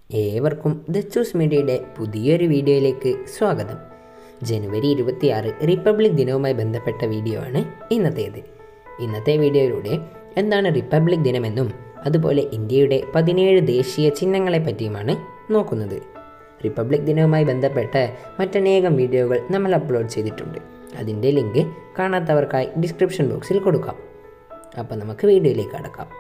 ഏവർക്കും ദച്ചൂസ് മീഡിയയുടെ പുതിയൊരു വീഡിയോയിലേക്ക് സ്വാഗതം ജനുവരി ഇരുപത്തിയാറ് റിപ്പബ്ലിക് ദിനവുമായി ബന്ധപ്പെട്ട വീഡിയോ ആണ് ഇന്നത്തേത് ഇന്നത്തെ വീഡിയോയിലൂടെ എന്താണ് റിപ്പബ്ലിക് ദിനമെന്നും അതുപോലെ ഇന്ത്യയുടെ പതിനേഴ് ദേശീയ ചിഹ്നങ്ങളെ പറ്റിയുമാണ് നോക്കുന്നത് റിപ്പബ്ലിക് ദിനവുമായി ബന്ധപ്പെട്ട് മറ്റനേകം വീഡിയോകൾ നമ്മൾ അപ്ലോഡ് ചെയ്തിട്ടുണ്ട് അതിൻ്റെ ലിങ്ക് കാണാത്തവർക്കായി ഡിസ്ക്രിപ്ഷൻ ബോക്സിൽ കൊടുക്കാം അപ്പോൾ നമുക്ക് വീഡിയോയിലേക്ക് കടക്കാം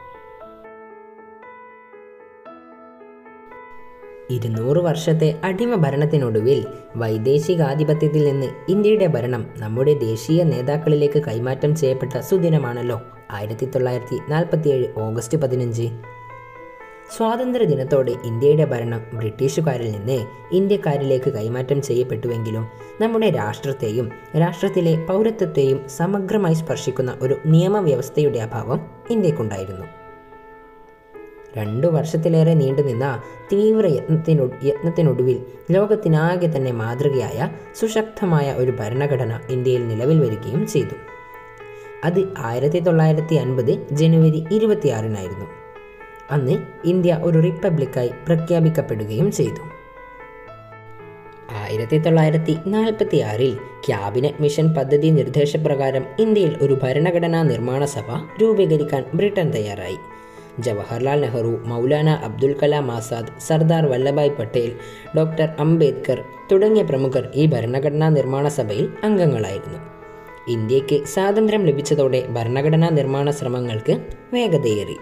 ഇരുന്നൂറ് വർഷത്തെ അടിമ ഭരണത്തിനൊടുവിൽ വൈദേശികാധിപത്യത്തിൽ നിന്ന് ഇന്ത്യയുടെ ഭരണം നമ്മുടെ ദേശീയ നേതാക്കളിലേക്ക് കൈമാറ്റം ചെയ്യപ്പെട്ട സുദിനമാണല്ലോ ആയിരത്തി തൊള്ളായിരത്തി നാൽപ്പത്തിയേഴ് ഓഗസ്റ്റ് പതിനഞ്ച് സ്വാതന്ത്ര്യ ദിനത്തോടെ ഇന്ത്യയുടെ ഭരണം ബ്രിട്ടീഷുകാരിൽ നിന്ന് ഇന്ത്യക്കാരിലേക്ക് കൈമാറ്റം ചെയ്യപ്പെട്ടുവെങ്കിലും നമ്മുടെ രാഷ്ട്രത്തെയും രാഷ്ട്രത്തിലെ പൗരത്വത്തെയും സമഗ്രമായി സ്പർശിക്കുന്ന ഒരു നിയമവ്യവസ്ഥയുടെ അഭാവം ഇന്ത്യക്കുണ്ടായിരുന്നു രണ്ടു വർഷത്തിലേറെ നീണ്ടുനിന്ന തീവ്ര യത്നത്തിനൊ യത്നത്തിനൊടുവിൽ ലോകത്തിനാകെ തന്നെ മാതൃകയായ സുശക്തമായ ഒരു ഭരണഘടന ഇന്ത്യയിൽ നിലവിൽ വരികയും ചെയ്തു അത് ആയിരത്തി തൊള്ളായിരത്തി അൻപത് ജനുവരി ഇരുപത്തിയാറിനായിരുന്നു അന്ന് ഇന്ത്യ ഒരു റിപ്പബ്ലിക്കായി പ്രഖ്യാപിക്കപ്പെടുകയും ചെയ്തു ആയിരത്തി തൊള്ളായിരത്തി നാൽപ്പത്തി ആറിൽ ക്യാബിനറ്റ് മിഷൻ പദ്ധതി നിർദ്ദേശപ്രകാരം ഇന്ത്യയിൽ ഒരു ഭരണഘടനാ നിർമ്മാണ സഭ രൂപീകരിക്കാൻ ബ്രിട്ടൻ തയ്യാറായി ജവഹർലാൽ നെഹ്റു മൗലാന അബ്ദുൽ കലാം ആസാദ് സർദാർ വല്ലഭായ് പട്ടേൽ ഡോക്ടർ അംബേദ്കർ തുടങ്ങിയ പ്രമുഖർ ഈ ഭരണഘടനാ നിർമ്മാണ സഭയിൽ അംഗങ്ങളായിരുന്നു ഇന്ത്യക്ക് സ്വാതന്ത്ര്യം ലഭിച്ചതോടെ ഭരണഘടനാ നിർമ്മാണ ശ്രമങ്ങൾക്ക് വേഗതയേറി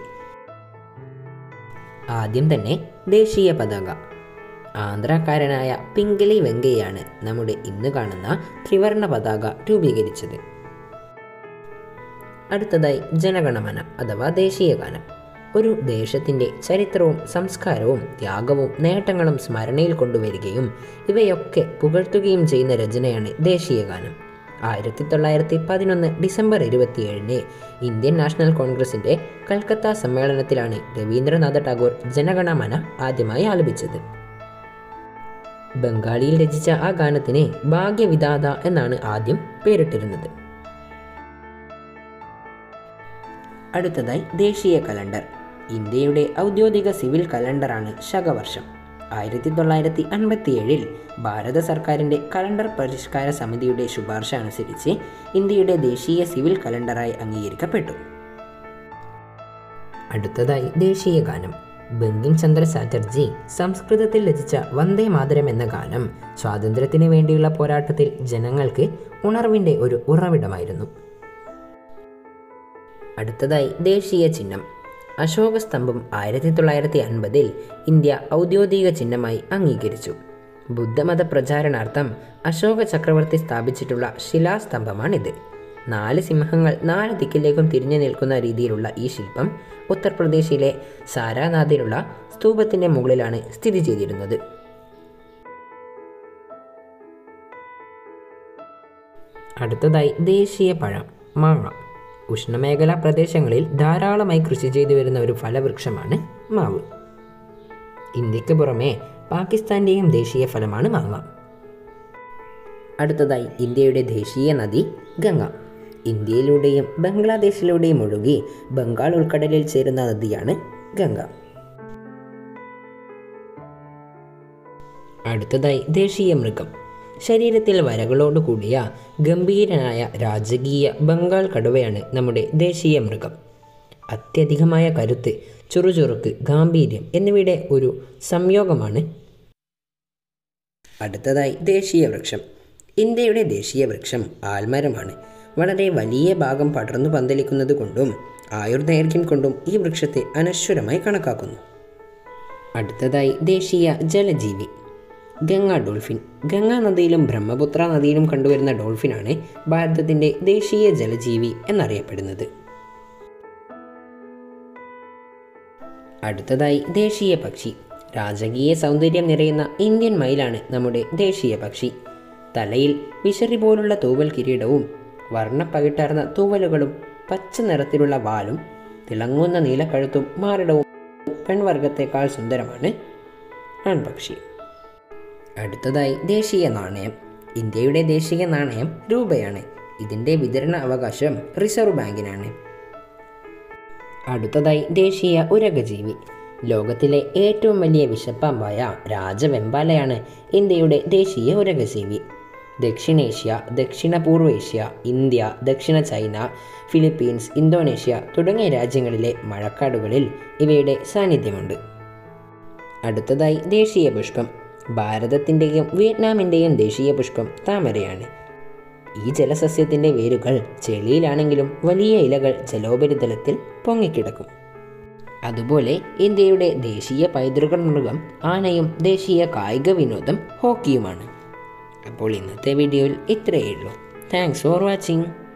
ആദ്യം തന്നെ ദേശീയ പതാക ആന്ധ്രാക്കാരനായ പിംഗലി വെങ്കയ്യാണ് നമ്മുടെ ഇന്ന് കാണുന്ന ത്രിവർണ പതാക രൂപീകരിച്ചത് അടുത്തതായി ജനഗണമന അഥവാ ദേശീയ ഗാനം ഒരു ദേശത്തിൻ്റെ ചരിത്രവും സംസ്കാരവും ത്യാഗവും നേട്ടങ്ങളും സ്മരണയിൽ കൊണ്ടുവരികയും ഇവയൊക്കെ പുകഴ്ത്തുകയും ചെയ്യുന്ന രചനയാണ് ദേശീയ ഗാനം ആയിരത്തി തൊള്ളായിരത്തി പതിനൊന്ന് ഡിസംബർ ഇരുപത്തിയേഴിന് ഇന്ത്യൻ നാഷണൽ കോൺഗ്രസിൻ്റെ കൽക്കത്ത സമ്മേളനത്തിലാണ് രവീന്ദ്രനാഥ ടാഗോർ ജനഗണമന ആദ്യമായി ആലപിച്ചത് ബംഗാളിയിൽ രചിച്ച ആ ഗാനത്തിന് ഭാഗ്യവിധാത എന്നാണ് ആദ്യം പേരിട്ടിരുന്നത് അടുത്തതായി ദേശീയ കലണ്ടർ ഇന്ത്യയുടെ ഔദ്യോഗിക സിവിൽ കലണ്ടറാണ് ശകവർഷം ആയിരത്തി തൊള്ളായിരത്തി അൻപത്തിയേഴിൽ ഭാരത സർക്കാരിൻ്റെ കലണ്ടർ പരിഷ്കാര സമിതിയുടെ ശുപാർശ അനുസരിച്ച് ഇന്ത്യയുടെ ദേശീയ സിവിൽ കലണ്ടറായി അംഗീകരിക്കപ്പെട്ടു അടുത്തതായി ദേശീയ ഗാനം ബങ്കിം ചന്ദ്ര ചാറ്റർജി സംസ്കൃതത്തിൽ രചിച്ച വന്ദേ മാതരം എന്ന ഗാനം സ്വാതന്ത്ര്യത്തിന് വേണ്ടിയുള്ള പോരാട്ടത്തിൽ ജനങ്ങൾക്ക് ഉണർവിൻ്റെ ഒരു ഉറവിടമായിരുന്നു അടുത്തതായി ദേശീയ ചിഹ്നം അശോക സ്തംഭം ആയിരത്തി തൊള്ളായിരത്തി അൻപതിൽ ഇന്ത്യ ഔദ്യോഗിക ചിഹ്നമായി അംഗീകരിച്ചു ബുദ്ധമത പ്രചാരണാർത്ഥം അശോക ചക്രവർത്തി സ്ഥാപിച്ചിട്ടുള്ള ശിലാസ്തംഭമാണിത് നാല് സിംഹങ്ങൾ നാല് ദിക്കിലേക്കും തിരിഞ്ഞു നിൽക്കുന്ന രീതിയിലുള്ള ഈ ശില്പം ഉത്തർപ്രദേശിലെ സാരാനാഥിലുള്ള സ്തൂപത്തിൻ്റെ മുകളിലാണ് സ്ഥിതി ചെയ്തിരുന്നത് അടുത്തതായി ദേശീയ പഴം മാങ്ങ ഉഷ്ണമേഖലാ പ്രദേശങ്ങളിൽ ധാരാളമായി കൃഷി ചെയ്തു വരുന്ന ഒരു ഫലവൃക്ഷമാണ് മാവ് ഇന്ത്യക്ക് പുറമെ പാകിസ്ഥാൻ്റെയും ദേശീയ ഫലമാണ് മാങ്ങ അടുത്തതായി ഇന്ത്യയുടെ ദേശീയ നദി ഗംഗ ഇന്ത്യയിലൂടെയും ബംഗ്ലാദേശിലൂടെയും ഒഴുകി ബംഗാൾ ഉൾക്കടലിൽ ചേരുന്ന നദിയാണ് ഗംഗ അടുത്തതായി ദേശീയ മൃഗം ശരീരത്തിൽ വരകളോട് കൂടിയ ഗംഭീരനായ രാജകീയ ബംഗാൾ കടുവയാണ് നമ്മുടെ ദേശീയ മൃഗം അത്യധികമായ കരുത്ത് ചുറുചുറുക്ക് ഗാംഭീര്യം എന്നിവയുടെ ഒരു സംയോഗമാണ് അടുത്തതായി ദേശീയ വൃക്ഷം ഇന്ത്യയുടെ ദേശീയ വൃക്ഷം ആൽമരമാണ് വളരെ വലിയ ഭാഗം പടർന്നു പന്തലിക്കുന്നത് കൊണ്ടും ആയുർദൈർഘ്യം കൊണ്ടും ഈ വൃക്ഷത്തെ അനശ്വരമായി കണക്കാക്കുന്നു അടുത്തതായി ദേശീയ ജലജീവി ഗംഗ ഡോൾഫിൻ ഗംഗാ നദിയിലും ബ്രഹ്മപുത്ര നദിയിലും കണ്ടുവരുന്ന ഡോൾഫിനാണ് ഭാരതത്തിൻ്റെ ദേശീയ ജലജീവി എന്നറിയപ്പെടുന്നത് അടുത്തതായി ദേശീയ പക്ഷി രാജകീയ സൗന്ദര്യം നിറയുന്ന ഇന്ത്യൻ മയിലാണ് നമ്മുടെ ദേശീയ പക്ഷി തലയിൽ വിശറി പോലുള്ള തൂവൽ കിരീടവും വർണ്ണപ്പകിട്ടാർന്ന തൂവലുകളും പച്ച നിറത്തിലുള്ള വാലും തിളങ്ങുന്ന നീലക്കഴുത്തും മാറിടവും പെൺവർഗത്തേക്കാൾ സുന്ദരമാണ് ആൺപക്ഷി അടുത്തതായി ദേശീയ നാണയം ഇന്ത്യയുടെ ദേശീയ നാണയം രൂപയാണ് ഇതിൻ്റെ വിതരണ അവകാശം റിസർവ് ബാങ്കിനാണ് അടുത്തതായി ദേശീയ ഉരകജീവി ലോകത്തിലെ ഏറ്റവും വലിയ വിഷപ്പാമ്പായ രാജവെമ്പാലയാണ് ഇന്ത്യയുടെ ദേശീയ ഉരകജീവി ദക്ഷിണേഷ്യ ദക്ഷിണ പൂർവേഷ്യ ഇന്ത്യ ദക്ഷിണ ചൈന ഫിലിപ്പീൻസ് ഇന്തോനേഷ്യ തുടങ്ങിയ രാജ്യങ്ങളിലെ മഴക്കാടുകളിൽ ഇവയുടെ സാന്നിധ്യമുണ്ട് അടുത്തതായി ദേശീയ പുഷ്പം ഭാരതത്തിൻ്റെയും വിയറ്റ്നാമിൻ്റെയും ദേശീയ പുഷ്പം താമരയാണ് ഈ ജലസസ്യത്തിൻ്റെ വേരുകൾ ചെളിയിലാണെങ്കിലും വലിയ ഇലകൾ ജലോപരിതലത്തിൽ പൊങ്ങിക്കിടക്കും അതുപോലെ ഇന്ത്യയുടെ ദേശീയ പൈതൃക മൃഗം ആനയും ദേശീയ കായിക വിനോദം ഹോക്കിയുമാണ് അപ്പോൾ ഇന്നത്തെ വീഡിയോയിൽ ഇത്രയേ ഉള്ളൂ താങ്ക്സ് ഫോർ വാച്ചിങ്